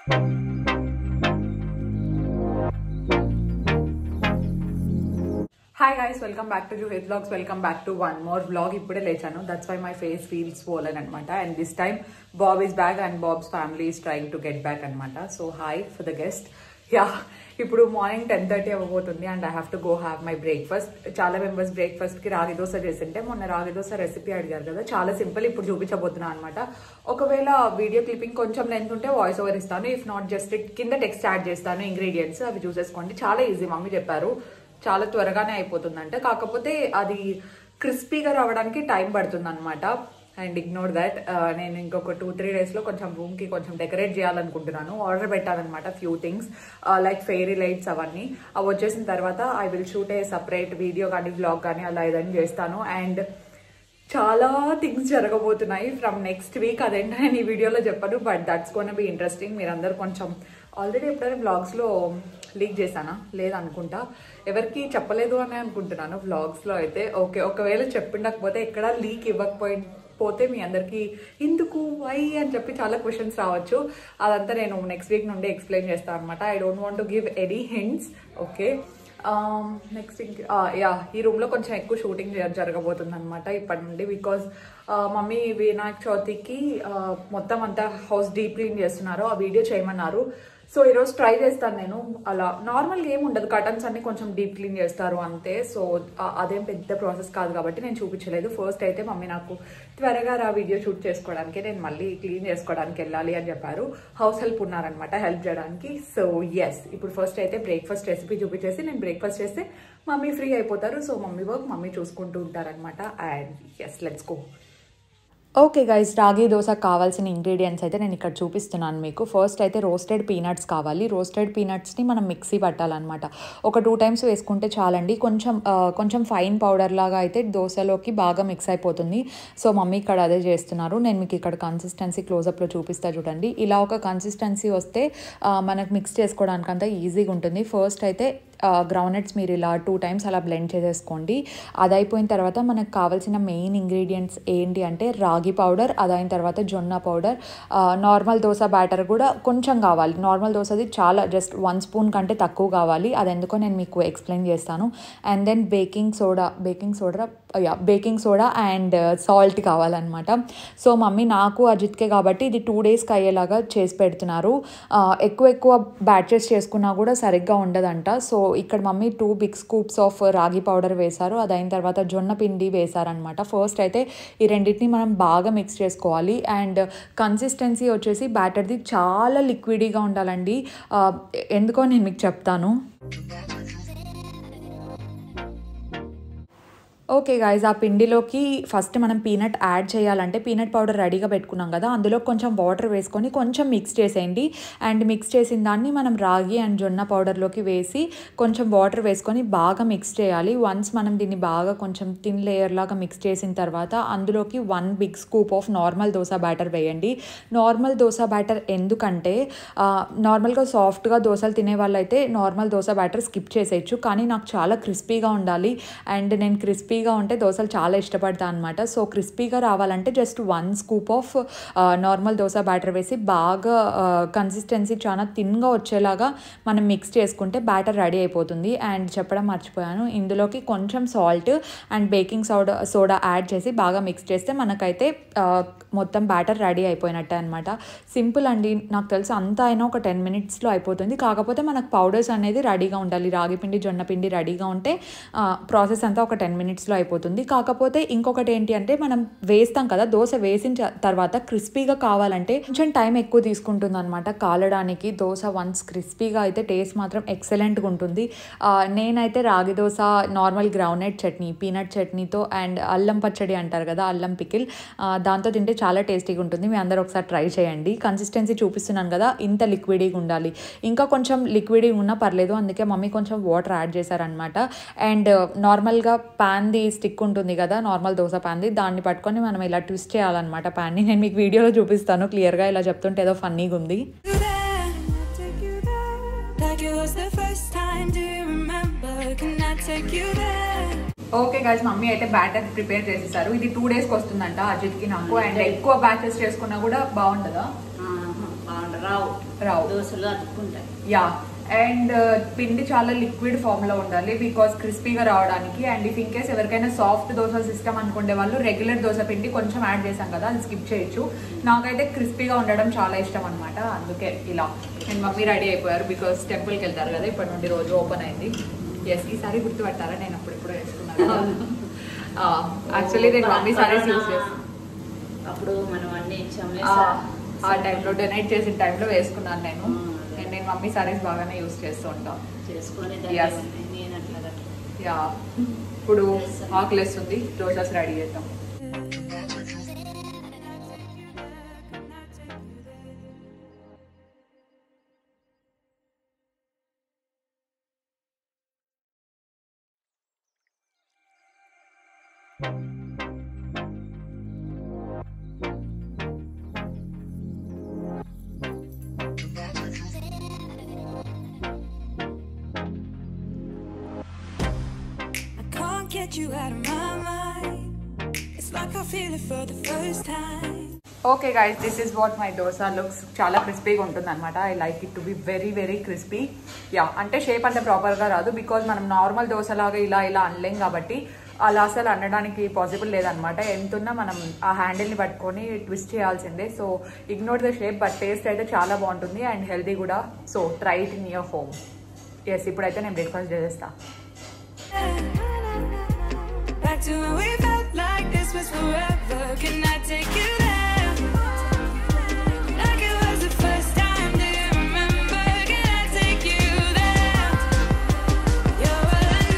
Hi guys welcome back to జూహేత్ blogs welcome back to one more blog ఇప్పుడే లేచాను that's why my face feels swollen అనమాట and this time Bob is back and Bob's family is trying to get back అనమాట so hi for the guest yeah ఇప్పుడు morning ten thirty అవ్వబోతుంది and I have to go have my breakfast చాలా members బ్రేక్ఫాస్ట్ కి రాగి దోశ చేసింటే మొన్న రాగి dosa recipe అడిగారు కదా చాలా సింపుల్ ఇప్పుడు చూపించబోతున్నాను అనమాట ఒకవేళ వీడియో క్లిప్పింగ్ కొంచెం లెంత్ ఉంటే వాయిస్ ఓవర్ ఇస్తాను ఇఫ్ నాట్ జస్ట్ కింద టెక్స్ట్ యాడ్ చేస్తాను ఇంగ్రీడియంట్స్ అవి చూసేసుకోండి చాలా ఈజీ మమ్మీ చెప్పారు చాలా త్వరగానే అయిపోతుందంట కాకపోతే అది క్రిస్పీగా రావడానికి టైం పడుతుంది అనమాట అండ్ ఇగ్నోర్ దాట్ నేను ఇంకొక టూ త్రీ డేస్లో కొంచెం రూమ్కి కొంచెం డెకరేట్ చేయాలనుకుంటున్నాను ఆర్డర్ పెట్టాలన్నమాట few things like fairy lights అవన్నీ అవి వచ్చేసిన తర్వాత I will shoot a separate video కానీ బ్లాగ్ కానీ అలా ఏదైనా చేస్తాను అండ్ చాలా థింగ్స్ జరగబోతున్నాయి ఫ్రమ్ నెక్స్ట్ వీక్ అదేంటో నేను ఈ వీడియోలో చెప్పను but that's gonna be interesting మీరందరూ కొంచెం ఆల్రెడీ ఎప్పుడైనా వ్లాగ్స్లో లీక్ చేశానా లేదనుకుంటా ఎవరికి చెప్పలేదు అని అనుకుంటున్నాను వ్లాగ్స్లో అయితే ఓకే ఒకవేళ చెప్పిండకపోతే ఎక్కడ లీక్ ఇవ్వకపోయి పోతే మీ అందరికీ ఎందుకు వై అని చెప్పి చాలా క్వశ్చన్స్ రావచ్చు అదంతా నేను నెక్స్ట్ వీక్ నుండి ఎక్స్ప్లెయిన్ చేస్తాను అనమాట I don't want to give any hints okay next yeah ఈ రూమ్ లో కొంచెం ఎక్కువ షూటింగ్ జరగబోతుంది అనమాట ఇప్పటి నుండి బికాస్ మమ్మీ వినాయక చవితికి మొత్తం అంతా హౌస్ డీప్ క్లీన్ చేస్తున్నారు ఆ వీడియో చేయమన్నారు సో ఈరోజు ట్రై చేస్తాను నేను అలా నార్మల్గా ఏమి ఉండదు కటన్స్ అన్ని కొంచెం డీప్ క్లీన్ చేస్తారు అంతే సో అదేం పెద్ద ప్రాసెస్ కాదు కాబట్టి నేను చూపించలేదు ఫస్ట్ అయితే మమ్మీ నాకు త్వరగా రా వీడియో షూట్ చేసుకోవడానికి నేను మళ్ళీ క్లీన్ చేసుకోవడానికి వెళ్ళాలి అని చెప్పారు హౌస్ హెల్ప్ ఉన్నారనమాట హెల్ప్ చేయడానికి సో ఎస్ ఇప్పుడు ఫస్ట్ అయితే బ్రేక్ఫాస్ట్ రెసిపీ చూపించేసి నేను బ్రేక్ఫాస్ట్ చేస్తే మమ్మీ ఫ్రీ అయిపోతారు సో మమ్మీ వర్క్ మమ్మీ చూసుకుంటూ ఉంటారనమాట and yes let's go okay guys ragi dosa కావాల్సిన ఇంగ్రీడియంట్స్ అయితే నేను ఇక్కడ చూపిస్తున్నాను మీకు ఫస్ట్ అయితే రోస్టెడ్ పీనట్స్ కావాలి రోస్టెడ్ పీనట్స్ని మనం మిక్సీ పట్టాలన్నమాట ఒక టూ టైమ్స్ వేసుకుంటే చాలండి కొంచెం కొంచెం ఫైన్ పౌడర్ లాగా అయితే దోశలోకి బాగా మిక్స్ అయిపోతుంది సో మమ్మీ ఇక్కడ అదే చేస్తున్నారు నేను మీకు ఇక్కడ కన్సిస్టెన్సీ క్లోజప్లో చూపిస్తా చూడండి ఇలా ఒక కన్సిస్టెన్సీ వస్తే మనకు మిక్స్ చేసుకోవడానికి అంతా ఈజీగా ఉంటుంది ఫస్ట్ అయితే గ్రౌండ్నట్స్ మీరు ఇలా టూ టైమ్స్ అలా బ్లెండ్ చేసేసుకోండి అది అయిపోయిన తర్వాత మనకు కావాల్సిన మెయిన్ ఇంగ్రీడియంట్స్ ఏంటి అంటే రాగి పౌడర్ అది అయిన తర్వాత జొన్న పౌడర్ నార్మల్ దోశ బ్యాటర్ కూడా కొంచెం కావాలి నార్మల్ దోశది చాలా జస్ట్ వన్ స్పూన్ కంటే తక్కువ కావాలి అది ఎందుకో నేను మీకు ఎక్స్ప్లెయిన్ చేస్తాను and then baking soda baking soda yeah baking soda and salt కావాలన్నమాట సో మమ్మీ నాకు అజిత్కే కాబట్టి ఇది టూ డేస్కి అయ్యేలాగా చేసి పెడుతున్నారు ఎక్కువ ఎక్కువ బ్యాచెస్ చేసుకున్నా కూడా సరిగ్గా ఉండదంట సో ఇక్కడ mummy two big scoops of ragi powder వేశారు అది అయిన తర్వాత జొన్న పిండి వేశారనమాట ఫస్ట్ అయితే ఈ రెండింటిని మనం బాగా మిక్స్ చేసుకోవాలి అండ్ కన్సిస్టెన్సీ వచ్చేసి బ్యాటర్ది చాలా లిక్విడీగా ఉండాలండి ఎందుకో నేను మీకు చెప్తాను ఓకే గాయస్ ఆ పిండిలోకి ఫస్ట్ మనం పీనట్ యాడ్ చేయాలంటే పీనట్ పౌడర్ రెడీగా పెట్టుకున్నాం కదా అందులో కొంచెం వాటర్ వేసుకొని కొంచెం మిక్స్ చేసేయండి అండ్ మిక్స్ చేసిన దాన్ని మనం రాగి అండ్ జొన్న పౌడర్లోకి వేసి కొంచెం వాటర్ వేసుకొని బాగా మిక్స్ చేయాలి వన్స్ మనం దీన్ని బాగా కొంచెం థిన్ లేయర్ లాగా మిక్స్ చేసిన తర్వాత అందులోకి one big scoop of normal dosa batter వేయండి నార్మల్ దోశ బ్యాటర్ ఎందుకంటే నార్మల్గా సాఫ్ట్గా దోశలు తినే వాళ్ళైతే నార్మల్ దోశ బ్యాటర్ స్కిప్ చేసేయచ్చు కానీ నాకు చాలా క్రిస్పీగా ఉండాలి అండ్ నేను క్రిస్పీ క్రిస్పీగా ఉంటే దోశలు చాలా ఇష్టపడతా అనమాట సో క్రిస్పీగా రావాలంటే just one scoop of normal dosa batter వేసి బాగా కన్సిస్టెన్సీ చాలా థిన్గా వచ్చేలాగా మనం మిక్స్ చేసుకుంటే బ్యాటర్ రెడీ అయిపోతుంది అండ్ చెప్పడం మర్చిపోయాను ఇందులోకి కొంచెం salt and baking soda soda add చేసి బాగా మిక్స్ చేస్తే మనకైతే మొత్తం బ్యాటర్ రెడీ అయిపోయినట్టే అనమాట సింపుల్ అండి నాకు తెలిసి అంతా అయినా ఒక టెన్ మినిట్స్లో అయిపోతుంది కాకపోతే మనకు పౌడర్స్ అనేది రెడీగా ఉండాలి రాగి పిండి జొన్న పిండి రెడీగా ఉంటే ప్రాసెస్ అంతా ఒక టెన్ మినిట్స్లో అయిపోతుంది కాకపోతే ఇంకొకటి ఏంటి అంటే మనం వేస్తాం కదా దోశ వేసిన తర్వాత క్రిస్పీగా కావాలంటే కొంచెం టైం ఎక్కువ తీసుకుంటుంది అనమాట కాలడానికి దోశ వన్స్ క్రిస్పీగా అయితే టేస్ట్ మాత్రం ఎక్సలెంట్గా ఉంటుంది నేనైతే ragi dosa normal groundnut chutney peanut చట్నీతో అండ్ అల్లం పచ్చడి అంటారు కదా అల్లం పికిల్ దాంతో తింటే చాలా టేస్టీగా ఉంటుంది మీ అందరూ ఒకసారి ట్రై చేయండి కన్సిస్టెన్సీ చూపిస్తున్నాను కదా ఇంత లిక్విడీగా ఉండాలి ఇంకా కొంచెం లిక్విడీగా ఉన్నా పర్లేదు అందుకే మమ్మీ కొంచెం వాటర్ యాడ్ చేశారనమాట అండ్ నార్మల్గా ప్యాన్ది స్టిక్ ఉంటుంది కదా నార్మల్ దోశ ప్యాన్ది దాన్ని పట్టుకొని మనం ఇలా ట్విస్ట్ చేయాలన్నమాట ప్యాన్ని నేను మీకు వీడియోలో చూపిస్తాను క్లియర్గా ఇలా చెప్తుంటే ఏదో ఫన్నీగా ఉంది Take you there, like it was the first time. Do you remember? Can I take you there? Okay guys mummy అయితే బ్యాటర్ ప్రిపేర్ చేసేసారు ఇది టూ డేస్కి వస్తుందంట అజిత్కి నాకు అండ్ ఎక్కువ బ్యాచెస్ చేసుకున్నా కూడా బాగుంటుందా బాగుంటుంది రావు రావు. దోశలు అతుక్కుంటాయి యా అండ్ పిండి చాలా లిక్విడ్ ఫామ్ లో ఉండాలి బికాస్ క్రిస్పీగా రావడానికి అండ్ ఇఫ్ ఇన్ కేస్ ఎవరికైనా సాఫ్ట్ దోశ సిస్టమ్ అనుకునే వాళ్ళు రెగ్యులర్ దోశ పిండి కొంచెం యాడ్ చేశాం కదా అది స్కిప్ చేయొచ్చు నాకైతే క్రిస్పీగా ఉండడం చాలా ఇష్టం అనమాట అందుకే ఇలా అండ్ మమ్మీ రెడీ అయిపోయారు బికాస్ టెంపుల్కి వెళ్తారు కదా ఇప్పటి నుండి రోజు ఓపెన్ అయింది ఎస్ ఈసారి గుర్తుపట్టారా నేను అప్పుడెప్పుడు వేసుకున్నాను యాక్చువల్లీ నేను మమ్మీ సారీస్ యూస్ చేస్తాను అప్పుడు మనం అన్ని ఇచ్చాము ఆ, ఆ టైంలో డొనేట్ చేసిన టైంలో వేసుకున్నాను నేను అండ్ నేను మమ్మీ సారీస్ బాగానే యూస్ చేస్తూ ఉంటాను చేసుకొని Yes. దాన్ని నేను అట్లా కట్టుకుంటాను. యా ఇప్పుడు ఆకలి వేస్తుంది దోశస్ రెడీ చేద్దాం I can't get you out of my mind. It's like I feel it for the first time. Okay guys this is what my dosa looks చాలా క్రిస్పీగా ఉంటుంది అనమాట I like it to be very very crispy yeah అంటే shape అంటే ప్రాపర్గా రాదు because మనం normal దోశలాగా ఇలా ఇలా అనలేం కాబట్టి అలా అసలు అనడానికి పాసిబుల్ లేదనమాట ఎంతున్నా మనం ఆ హ్యాండిల్ని పట్టుకొని ట్విస్ట్ చేయాల్సిందే so ignore the shape but taste అయితే చాలా బాగుంటుంది అండ్ హెల్తీ కూడా so try it in your home yes ఇప్పుడైతే నేను బ్రేక్ఫాస్ట్ చేసేస్తా Back to when we felt like this was forever. Can I take you there? Like it was the first time. Do you remember? Can I take you there? You're all I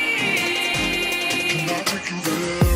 need.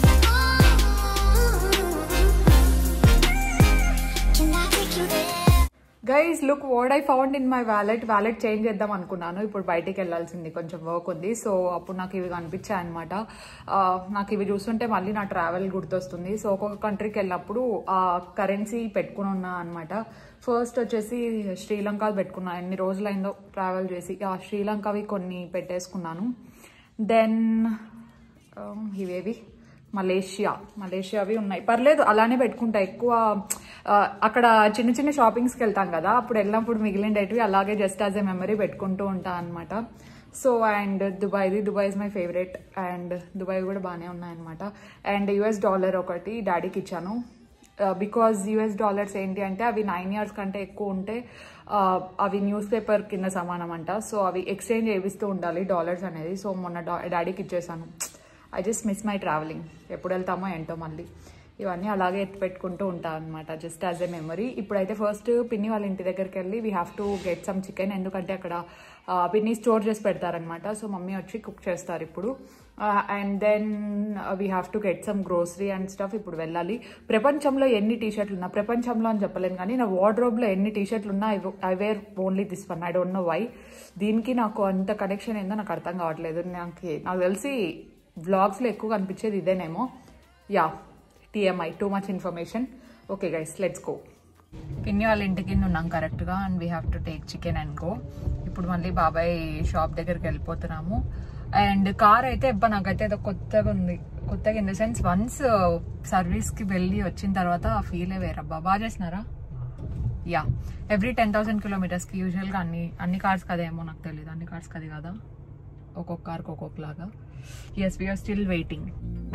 Guys look what I found in my wallet wallet change చేద్దాం అనుకున్నాను ఇప్పుడు బయటికి వెళ్ళాల్సింది కొంచెం work ఉంది so అప్పుడు నాకు ఇవి కనిపించాయి అనమాట నాకు ఇవి చూస్తుంటే మళ్ళీ నా ట్రావెల్ గుర్తొస్తుంది సో ఒక్కొక్క కంట్రీకి వెళ్ళినప్పుడు ఆ కరెన్సీ పెట్టుకుని ఉన్నా అనమాట ఫస్ట్ వచ్చేసి శ్రీలంక పెట్టుకున్నా ఎన్ని రోజులైందో ట్రావెల్ చేసి ఆ శ్రీలంకవి కొన్ని పెట్టేసుకున్నాను దెన్ ఇవేవి మలేషియా మలేషియావి ఉన్నాయి పర్లేదు అలానే పెట్టుకుంటా ఎక్కువ ఆ, అక్కడ చిన్న చిన్న షాపింగ్స్కి వెళ్తాం కదా అప్పుడు వెళ్ళినప్పుడు మిగిలినవి అలాగే జస్ట్ యాజ్ ఎ మెమరీ పెట్టుకుంటూ ఉంటా అనమాట సో అండ్ దుబాయ్ది Dubai is my favourite and Dubai కూడా బాగానే ఉన్నాయన్నమాట అండ్ యుఎస్ డాలర్ ఒకటి డాడీకి ఇచ్చాను బికాజ్ యుఎస్ డాలర్స్ ఏంటి అంటే అవి నైన్ ఇయర్స్ కంటే ఎక్కువ ఉంటే ఆ, అవి న్యూస్ పేపర్ కింద సమానం అంట సో అవి ఎక్స్చేంజ్ చేపిస్తూ ఉండాలి డాలర్స్ అనేది సో మొన్న డా- డాడీకి ఇచ్చేసాను I just miss my travelling ఎప్పుడు వెళ్తామో ఏంటో మళ్ళీ ఇవన్నీ అలాగే ఎత్తి పెట్టుకుంటూ ఉంటాను అనమాట జస్ట్ యాజ్ ఎ మెమరీ ఇప్పుడైతే ఫస్ట్ పిన్ని వాళ్ళ ఇంటి దగ్గరికి వెళ్ళి we have to get some chicken ఎందుకంటే అక్కడ ఆ, పిన్ని స్టోర్ చేసి పెడతారనమాట సో మమ్మీ వచ్చి కుక్ చేస్తారు ఇప్పుడు and then we have to get some grocery and stuff ఇప్పుడు వెళ్ళాలి ప్రపంచంలో ఎన్ని టీ షర్ట్లు ఉన్నా ప్రపంచంలో అని చెప్పలేను కానీ నా వార్డ్రోబ్లో ఎన్ని టీ షర్ట్లు ఉన్నా I wear only this one I don't know why దీనికి నాకు అంత కనెక్షన్ ఏందో నాకు అర్థం కావట్లేదు నాకు నాకు తెలిసి వ్లాగ్స్లో ఎక్కువ కనిపించేది ఇదేనేమో yeah TMI too much information okay guys let's go పిన్ని వాళ్ళ ఇంటికి ఉన్నాం కరెక్ట్గా and we have to take chicken and go ఇప్పుడు మళ్ళీ బాబాయ్ షాప్ దగ్గరికి వెళ్ళిపోతున్నాము అండ్ కార్ అయితే ఇబ్బా నాకైతే ఏదో కొత్తగా ఉంది కొత్తగా ఇన్ ద సెన్స్ వన్స్ సర్వీస్కి వెళ్ళి వచ్చిన తర్వాత ఆ ఫీలే వేరబ్బా బాగా చేసినారా యా ఎవ్రీ టెన్ థౌసండ్ కిలోమీటర్స్కి యూజువల్గా అన్ని అన్ని కార్స్ కదేమో నాకు తెలియదు అన్ని కార్స్ కది కదా ఒక్కొక్క కార్కి ఒక్కొక్కలాగా yes we're still waiting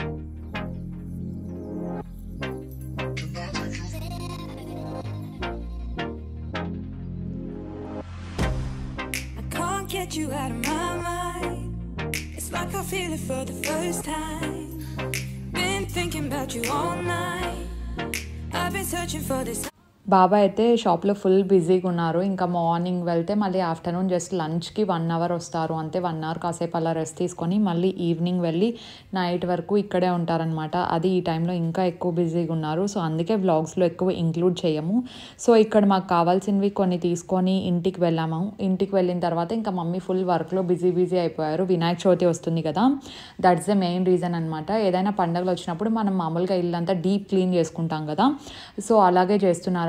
I can't get you out of my mind. It's like I feel it for the first time. Been thinking about you all night. I've been searching for this. బాబాయ్ అయితే షాప్లో full బిజీగా ఉన్నారు ఇంకా morning వెళ్తే మళ్ళీ afternoon just లంచ్కి one hour వస్తారు అంతే వన్ అవర్ కాసేపు అలా రెస్ట్ తీసుకొని మళ్ళీ ఈవినింగ్ వెళ్ళి నైట్ వరకు ఇక్కడే ఉంటారనమాట అది ఈ టైంలో ఇంకా ఎక్కువ బిజీగా ఉన్నారు సో అందుకే వ్లాగ్స్లో ఎక్కువ ఇంక్లూడ్ చేయము సో ఇక్కడ మాకు కావాల్సినవి కొన్ని తీసుకొని ఇంటికి వెళ్ళాము ఇంటికి వెళ్ళిన తర్వాత ఇంకా మమ్మీ ఫుల్ వర్క్లో బిజీ బిజీ అయిపోయారు వినాయక చవితి వస్తుంది కదా దట్స్ ద మెయిన్ రీజన్ అనమాట ఏదైనా పండుగలు వచ్చినప్పుడు మనం మామూలుగా ఇల్లంతా డీప్ క్లీన్ చేసుకుంటాం కదా సో అలాగే చేస్తున్నారనమాట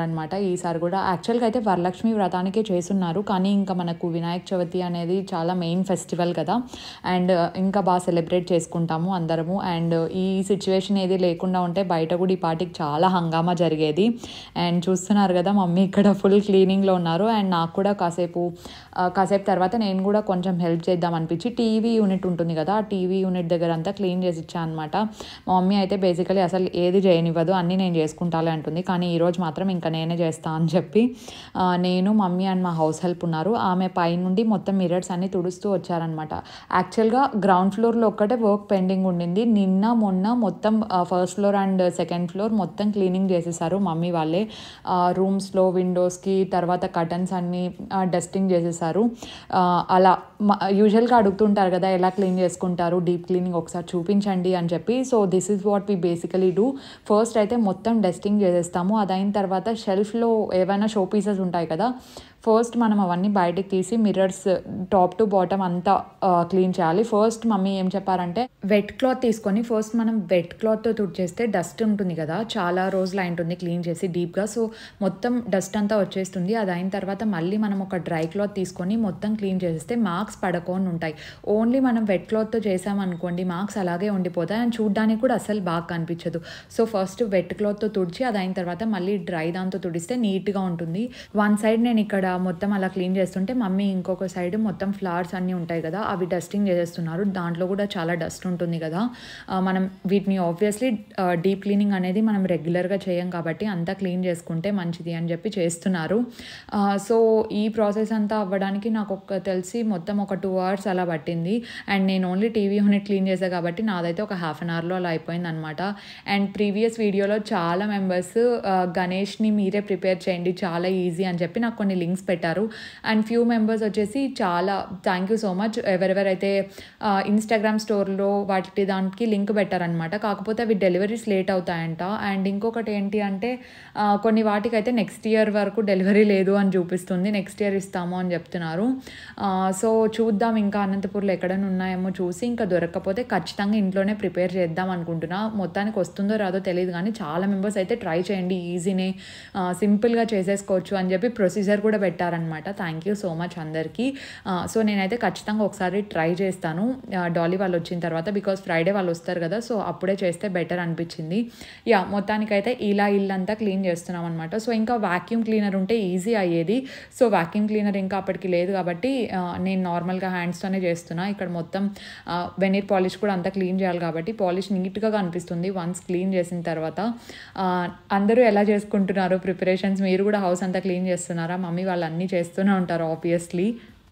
చేశారనమాట ఈసారి కూడా యాక్చువల్గా అయితే వరలక్ష్మి వ్రతానికే చేసున్నారు కానీ ఇంకా మనకు వినాయక చవితి అనేది చాలా మెయిన్ ఫెస్టివల్ కదా అండ్ ఇంకా బాగా సెలబ్రేట్ చేసుకుంటాము అందరము అండ్ ఈ సిచ్యువేషన్ ఏది లేకుండా ఉంటే బయట కూడా ఈ పాటికి చాలా హంగామా జరిగేది అండ్ చూస్తున్నారు కదా మమ్మీ ఇక్కడ ఫుల్ క్లీనింగ్లో ఉన్నారు అండ్ నాకు కూడా కాసేపు ఆ, కాసేపు తర్వాత నేను కూడా కొంచెం హెల్ప్ చేద్దాం అనిపించి టీవీ యూనిట్ ఉంటుంది కదా ఆ టీవీ యూనిట్ దగ్గర అంతా క్లీన్ చేసి ఇచ్చా అనమాట మా మమ్మీ అయితే బేసికలీ అసలు ఏది చేయనివ్వదు అన్నీ నేను చేసుకుంటాలే అంటుంది కానీ ఈరోజు మాత్రం ఇంకా నేనే చేస్తా అని చెప్పి ఆ, నేను మమ్మీ అండ్ మా హౌస్ హెల్ప్ ఉన్నారు ఆమె పైనుండి మొత్తం మిరర్స్ అన్ని తుడుస్తూ వచ్చారనమాట యాక్చువల్గా గ్రౌండ్ ఫ్లోర్లో ఒక్కటే వర్క్ పెండింగ్ ఉండింది నిన్న మొన్న మొత్తం first floor and second floor మొత్తం క్లీనింగ్ చేసేసారు మమ్మీ వాళ్ళే రూమ్స్లో విండోస్కి తర్వాత కటన్స్ అన్ని డస్టింగ్ చేసేసారు ఆ, అలా యూజువల్గా అడుగుతుంటారు కదా ఎలా క్లీన్ చేసుకుంటారు డీప్ క్లీనింగ్ ఒకసారి చూపించండి అని చెప్పి so this is what we basically do first అయితే మొత్తం డస్టింగ్ చేసేస్తాము అదైన తర్వాత షెల్ఫ్లో ఏవైనా షో పీసెస్ ఉంటాయి కదా ఫస్ట్ మనం అవన్నీ బయటకు తీసి మిర్రర్స్ టాప్ టు బాటమ్ అంతా క్లీన్ చేయాలి ఫస్ట్ మమ్మీ ఏం చెప్పారంటే వెట్ క్లాత్ తీసుకొని ఫస్ట్ మనం వెట్ క్లాత్తో తుడిచేస్తే డస్ట్ ఉంటుంది కదా చాలా రోజులు ఉంటుంది క్లీన్ చేసి డీప్గా సో మొత్తం డస్ట్ అంతా వచ్చేస్తుంది అది అయిన తర్వాత మళ్ళీ మనం ఒక డ్రై క్లాత్ తీసుకొని మొత్తం క్లీన్ చేసేస్తే మార్క్స్ పడకొని ఉంటాయి ఓన్లీ మనం వెట్ క్లాత్తో చేసామనుకోండి మార్క్స్ అలాగే ఉండిపోతాయి అండ్ చూడడానికి కూడా అసలు బాగా కనిపించదు సో ఫస్ట్ వెట్ క్లాత్తో తుడిచి అది అయిన తర్వాత మళ్ళీ డ్రై దాంతో తుడిస్తే నీట్గా ఉంటుంది వన్ సైడ్ నేను ఇక్కడ మొత్తం అలా క్లీన్ చేస్తుంటే మమ్మీ ఇంకొక సైడ్ మొత్తం ఫ్లవర్స్ అన్నీ ఉంటాయి కదా అవి డస్టింగ్ చేసేస్తున్నారు దాంట్లో కూడా చాలా డస్ట్ ఉంటుంది కదా ఆ, మనం వీటిని ఆబ్వియస్లీ డీప్ క్లీనింగ్ అనేది మనం రెగ్యులర్గా చేయం కాబట్టి అంతా క్లీన్ చేసుకుంటే మంచిది అని చెప్పి చేస్తున్నారు ఆ, సో ఈ ప్రాసెస్ అంతా అవ్వడానికి నాకు ఒక తెలిసి మొత్తం ఒక టూ అవర్స్ అలా పట్టింది అండ్ నేను ఓన్లీ టీవీ యూనిట్ క్లీన్ చేసా కాబట్టి నాదైతే ఒక హాఫ్ అన్ అవర్లో అలా అయిపోయింది అనమాట అండ్ ప్రీవియస్ వీడియోలో చాలా మెంబర్స్ గణేష్ని మీరే ప్రిపేర్ చేయండి చాలా ఈజీ అని చెప్పి నాకు కొన్ని లింక్స్ పెట్టారు అండ్ ఫ్యూ మెంబర్స్ వచ్చేసి చాలా థ్యాంక్ యూ సో మచ్ ఎవరెవరైతే ఇన్స్టాగ్రామ్ స్టోర్లో వాటి దానికి లింక్ పెట్టారనమాట కాకపోతే అవి డెలివరీస్ లేట్ అవుతాయంట అండ్ ఇంకొకటి ఏంటి అంటే ఆ, కొన్ని వాటికైతే నెక్స్ట్ ఇయర్ వరకు డెలివరీ లేదు అని చూపిస్తుంది నెక్స్ట్ ఇయర్ ఇస్తాము అని చెప్తున్నారు ఆ, సో చూద్దాం ఇంకా అనంతపూర్లో ఎక్కడైనా ఉన్నాయేమో చూసి ఇంకా దొరకకపోతే ఖచ్చితంగా ఇంట్లోనే ప్రిపేర్ చేద్దాం అనుకుంటున్నా మొత్తానికి వస్తుందో రాదో తెలియదు కానీ చాలా మెంబర్స్ అయితే ట్రై చేయండి ఈజీనే సింపుల్గా చేసేసుకోవచ్చు అని చెప్పి ప్రొసీజర్ కూడా పెట్టారనమాట థ్యాంక్ యూ సో మచ్ అందరికీ ఆ, సో నేనైతే ఖచ్చితంగా ఒకసారి ట్రై చేస్తాను ఆ, డాలీ వాళ్ళు వచ్చిన తర్వాత బికాస్ ఫ్రైడే వాళ్ళు వస్తారు కదా సో అప్పుడే చేస్తే బెటర్ అనిపించింది యా మొత్తానికైతే ఇలా ఇల్లంతా క్లీన్ చేస్తున్నాం అనమాట సో ఇంకా వాక్యూమ్ క్లీనర్ ఉంటే ఈజీ అయ్యేది సో వాక్యూమ్ క్లీనర్ ఇంకా అప్పటికి లేదు కాబట్టి ఆ, నేను నార్మల్గా హ్యాండ్స్తోనే చేస్తున్నా ఇక్కడ మొత్తం వెనీర్ పాలిష్ కూడా అంతా క్లీన్ చేయాలి కాబట్టి పాలిష్ నీట్గా కనిపిస్తుంది వన్స్ క్లీన్ చేసిన తర్వాత ఆ, అందరూ ఎలా చేసుకుంటున్నారు ప్రిపరేషన్స్ మీరు కూడా హౌస్ అంతా క్లీన్ చేస్తున్నారా మమ్మీ వాళ్ళు అన్నీ చేస్తూనే ఉంటారు obviously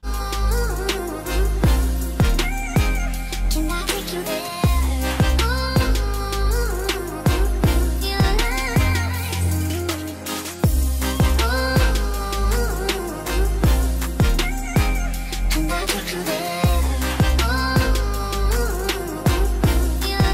Can I take you there? Your eyes. Can I take you there? Your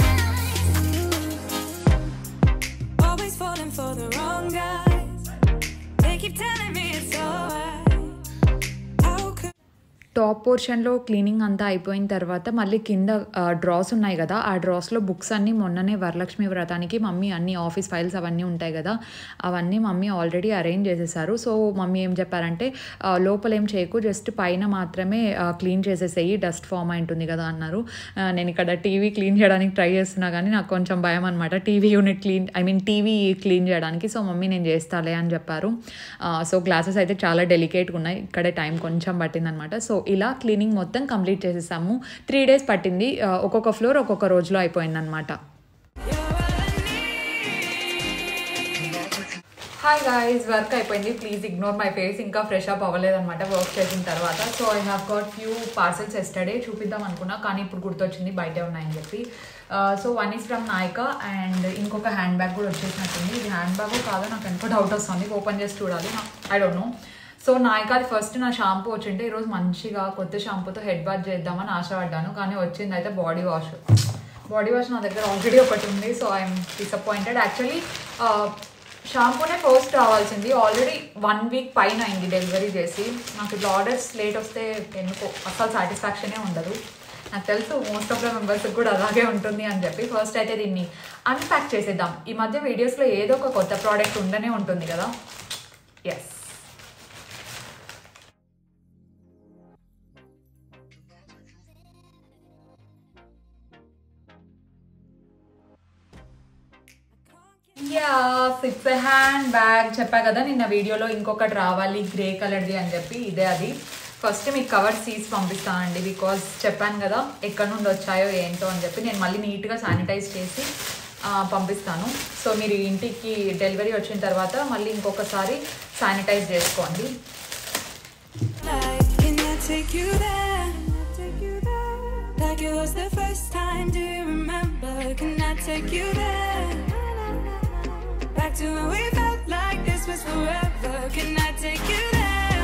eyes. Always falling for the wrong guys. They keep telling me it's alright. How could top పోర్షన్లో cleaning అంతా అయిపోయిన తర్వాత మళ్ళీ కింద dross ఉన్నాయి కదా ఆ డ్రాస్లో books అన్నీ మొన్ననే వరలక్ష్మి వ్రతానికి మమ్మీ అన్ని ఆఫీస్ ఫైల్స్ అవన్నీ ఉంటాయి కదా అవన్నీ మమ్మీ ఆల్రెడీ అరేంజ్ చేసేసారు సో మమ్మీ ఏం చెప్పారంటే ఆ, లోపల ఏం చేయకు జస్ట్ పైన మాత్రమే క్లీన్ చేసేసేయి డస్ట్ ఫామ్ అయి ఉంటుంది కదా అన్నారు ఆ, నేను ఇక్కడ టీవీ క్లీన్ చేయడానికి ట్రై చేస్తున్నా కానీ నాకు కొంచెం భయం అనమాట TV unit clean I mean TV clean చేయడానికి సో మమ్మీ నేను చేస్తాలే అని చెప్పారు ఆ, సో గ్లాసెస్ అయితే చాలా డెలికేట్గా ఉన్నాయి ఇక్కడే టైం కొంచెం పట్టిందనమాట సో ఇలా క్లీనింగ్ మొత్తం కంప్లీట్ చేసేసాము త్రీ డేస్ పట్టింది ఆ, ఒక్కొక్క ఫ్లోర్ ఒక్కొక్క రోజులో అయిపోయిందనమాట హాయ్ గాయ్స్ వర్క్ అయిపోయింది ప్లీజ్ ఇగ్నోర్ మై ఫేస్ ఇంకా ఫ్రెష్ అప్ అవ్వలేదన్నమాట వర్క్ చేసిన తర్వాత so I have got few parcels yesterday చూపిద్దాం అనుకున్నా కానీ ఇప్పుడు గుర్తొచ్చింది బయటే ఉన్నాయని చెప్పి so one is from Nykaa and ఇంకొక హ్యాండ్ బ్యాగ్ కూడా వచ్చేసినట్టుంది ఇది హ్యాండ్ బ్యాగ్ కాదో నాకు ఎంతో డౌట్ వస్తుంది ఓపెన్ చేసి చూడాలి ఐ డోంట్ నో సో నాయకాది ఫస్ట్ నా షాంపూ వచ్చింటే ఈరోజు మంచిగా కొత్త షాంపూతో హెడ్ బాత్ చేద్దామని ఆశపడ్డాను కానీ వచ్చింది అయితే బాడీ వాష్ బాడీ వాష్ నా దగ్గర ఆల్రెడీ ఒకటి ఉంది సో ఐఎమ్ డిసప్పాయింటెడ్ యాక్చువల్లీ షాంపూనే ఫస్ట్ రావాల్సింది ఆల్రెడీ వన్ వీక్ పైన అయింది డెలివరీ చేసి నాకు ఇట్లా ఆర్డర్స్ లేట్ వస్తే ఎందుకో అసలు సాటిస్ఫాక్షనే ఉండదు నాకు తెలుసు మోస్ట్ ఆఫ్ ద మెంబర్స్కి కూడా అలాగే ఉంటుంది అని చెప్పి ఫస్ట్ అయితే దీన్ని అన్ప్యాక్ చేసేద్దాం ఈ మధ్య వీడియోస్లో ఏదో ఒక కొత్త ప్రోడక్ట్ ఉండనే ఉంటుంది కదా yes yeah six hand bag చెప్పా కదా నిన్న వీడియోలో ఇంకొకటి రావాలి గ్రే కలర్ది అని చెప్పి ఇదే అది ఫస్ట్ మీకు కవర్స్ తీసి పంపిస్తానండి బికాజ్ చెప్పాను కదా ఎక్కడ నుండి వచ్చాయో ఏంటో అని చెప్పి నేను మళ్ళీ నీట్గా శానిటైజ్ చేసి ఆ, పంపిస్తాను సో మీరు ఇంటికి డెలివరీ వచ్చిన తర్వాత మళ్ళీ ఇంకొకసారి శానిటైజ్ చేసుకోండి Like, can I take you there? Like it was the first time, do you remember? Can I take you there? Back to when we felt like this was forever. Can I take you there?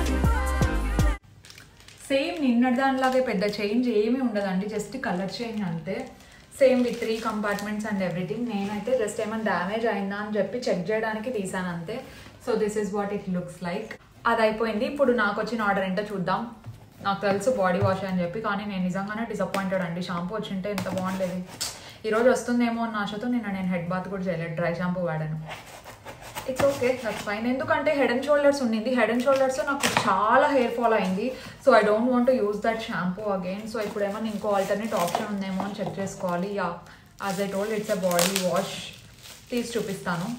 Same నిన్నటి దానిలాగే పెద్ద change ఏమీ ఉండదండి just colour change అంతే same with three compartments and everything నేనైతే just ఏమైనా damage అయిందా అని చెప్పి చెక్ చేయడానికి తీసాను అంతే so this is what it looks like అది అయిపోయింది ఇప్పుడు నాకు వచ్చిన ఆర్డర్ ఏంటో చూద్దాం నాకు తెలుసు బాడీ వాష్ అని చెప్పి కానీ నేను నిజంగానే డిసప్పాయింటెడ్ అండి షాంపూ వచ్చింటే ఎంత బాగుండేది ఈరోజు వస్తుందేమో అని ఆశతో నిన్న నేను హెడ్ బాత్ కూడా చేయలేదు డ్రై షాంపూ వాడాను ఇట్స్ ఓకే దట్స్ ఫైన్ ఎందుకంటే హెడ్ అండ్ షోల్డర్స్ ఉండింది హెడ్ అండ్ షోల్డర్స్ నాకు చాలా హెయిర్ ఫాల్ అయింది so I don't want use that shampoo again సో ఇప్పుడు ఏమైనా ఇంకో ఆల్టర్నేట్ ఆప్షన్ ఉందేమో అని చెక్ చేసుకోవాలి yeah as I told it's a body wash తీసి చూపిస్తాను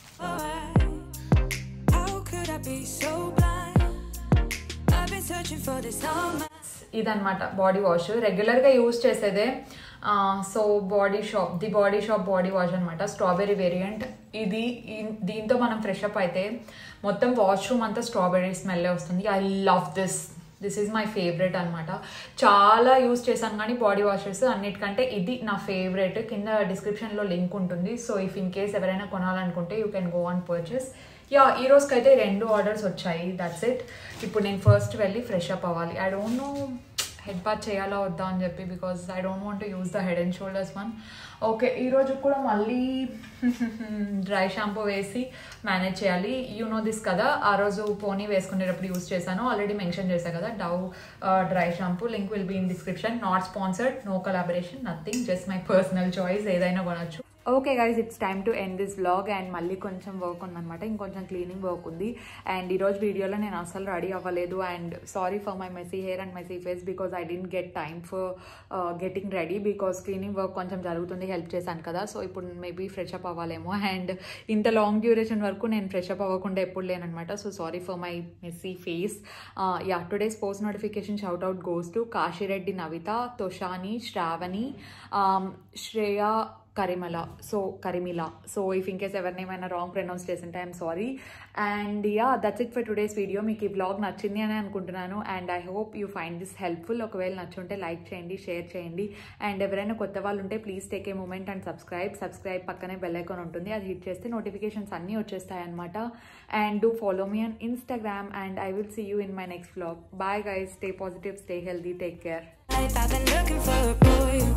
How could I be so blind? I've been searching for this all my ఇదనమాట బాడీ వాష్ రెగ్యులర్గా యూజ్ చేసేదే so body shop the body shop body wash అనమాట strawberry variant ఇది ఈ- దీంతో మనం ఫ్రెష్ అప్ అయితే మొత్తం వాష్రూమ్ అంతా స్ట్రాబెర్రీ స్మెల్ వస్తుంది I love this this is my favourite అనమాట చాలా యూజ్ చేశాను కానీ బాడీ వాషెస్ అన్నిటికంటే ఇది నా ఫేవరెట్ కింద డిస్క్రిప్షన్లో లింక్ ఉంటుంది సో ఇఫ్ ఇన్ కేస్ ఎవరైనా కొనాలనుకుంటే you can go and purchase yeah ఈ రోజుకైతే రెండు ఆర్డర్స్ వచ్చాయి దట్స్ ఇట్ ఇప్పుడు నేను ఫస్ట్ వెళ్ళి ఫ్రెష్ అప్ అవ్వాలి I don't know head bath చేయాలా వద్దా అని చెప్పి because I don't want use the head and shoulders one okay ఈరోజు కూడా మళ్ళీ డ్రై షాంపూ వేసి మేనేజ్ చేయాలి యూ నో దిస్ కదా ఆ రోజు పోనీ వేసుకునేటప్పుడు యూస్ చేశాను ఆల్రెడీ మెన్షన్ చేశాను కదా Dove dry shampoo link will be in description not sponsored no collaboration nothing just my personal choice ఏదైనా కొనొచ్చు okay guys it's time to end this vlog and మళ్ళీ కొంచెం వర్క్ ఉందన్నమాట ఇంకొంచెం క్లీనింగ్ వర్క్ ఉంది and ఈరోజు వీడియోలో నేను అసలు రెడీ అవ్వలేదు and sorry for my messy hair and messy face because I didn't get time for getting ready because cleaning work కొంచెం జరుగుతుంది హెల్ప్ చేశాను కదా సో ఇప్పుడు మేబీ ఫ్రెష్ అప్ అవ్వాలేమో అండ్ ఇంత లాంగ్ డ్యూరేషన్ వరకు నేను ఫ్రెష్ అప్ అవ్వకుండా ఎప్పుడు లేనమాట so sorry for my messy face yeah today's post notification shout out goes to Kasireddy Navitha Toshani Sravani um, Shreya Karimala so Karimila so if in case ఎవరిని ఏమైనా రాంగ్ ప్రొనౌన్స్ చేసింటే I'm sorry and yeah that's it for today's video మీకు ఈ blog నచ్చింది అని అనుకుంటున్నాను and I hope you find this helpful ఒకవేళ నచ్చుంటే లైక్ చేయండి షేర్ చేయండి అండ్ ఎవరైనా కొత్త వాళ్ళు ఉంటే please take a moment and subscribe subscribe పక్కనే బెల్ ఐకాన్ ఉంటుంది అది హిట్ చేస్తే నోటిఫికేషన్స్ అన్నీ వచ్చేస్తాయి అనమాట and do follow me on Instagram and I will see you in my next blog bye guys stay positive stay healthy take care life. I've been looking for a boy who